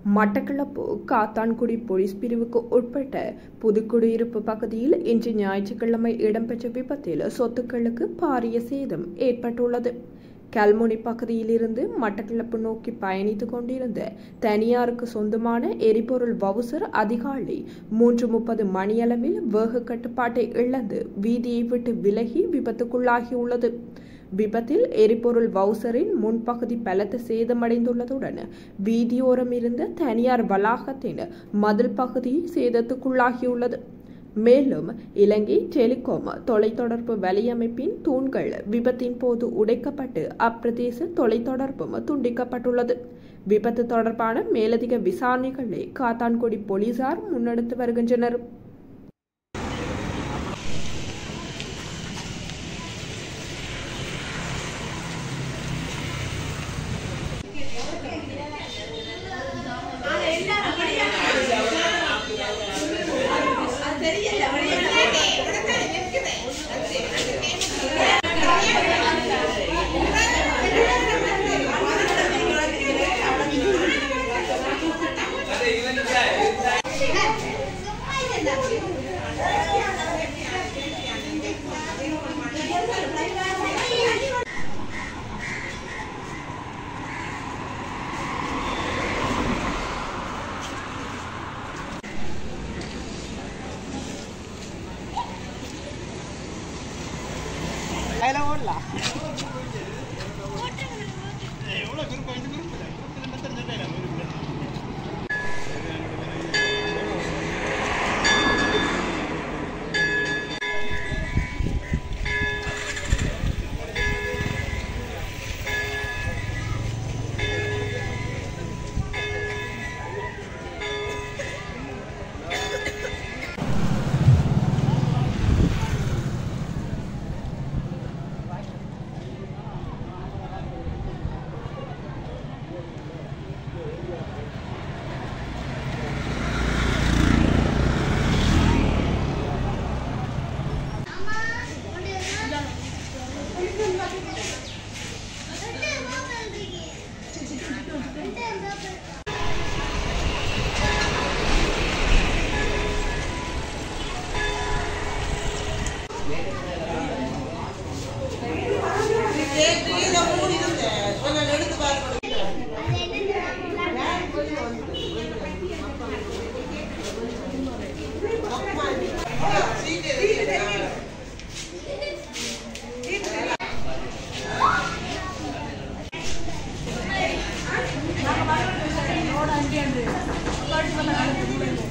Batticaloa Kattankudy police பிரிவுக்கு உட்பட்ட புதுக்குடியிருப்பு பகுதியில் இன்று ஞாயிற்றுக்கிழமை இடம்பெற்ற விபத்தில் சொத்துக்களுக்கு பாரிய சேதம் ஏற்பட்டுள்ளது கல்முனை பகுதியிலிருந்து மட்டக்களப்பு நோக்கி பயணித்துக் கொண்டிருந்த தனியாருக்கு சொந்தமான எரிபொருள் வவுசர் அதிகாலை மூன்று முப்பது மணியளவில் வேக கட்டுப்பாட்டை இழந்து வீதியை விட்டு விலகி விபத்துக்குள்ளாகியுள்ளது விபத்தில் எரிபொருள் வவுசரின் முன்பகுதி பலத்த சேதமடைந்துள்ளதுடன் வீதியோரம் இருந்த தனியார் வளாகத்தின் மதில் பகுதி சேதத்துக்குள்ளாகியுள்ளது மேலும் இலங்கை டெலிகாம் தொலைத்தொடர்பு வலையமைப்பின் தூண்கள் விபத்தின் போது உடைக்கப்பட்டு அப்பிரதேச தொலைத்தொடர்பும் துண்டிக்கப்பட்டுள்ளது விபத்து தொடர்பான மேலதிக விசாரணைகளை காத்தான்குடி போலீசார் முன்னெடுத்து வருகின்றனர் Kailan wala? நாங்கள்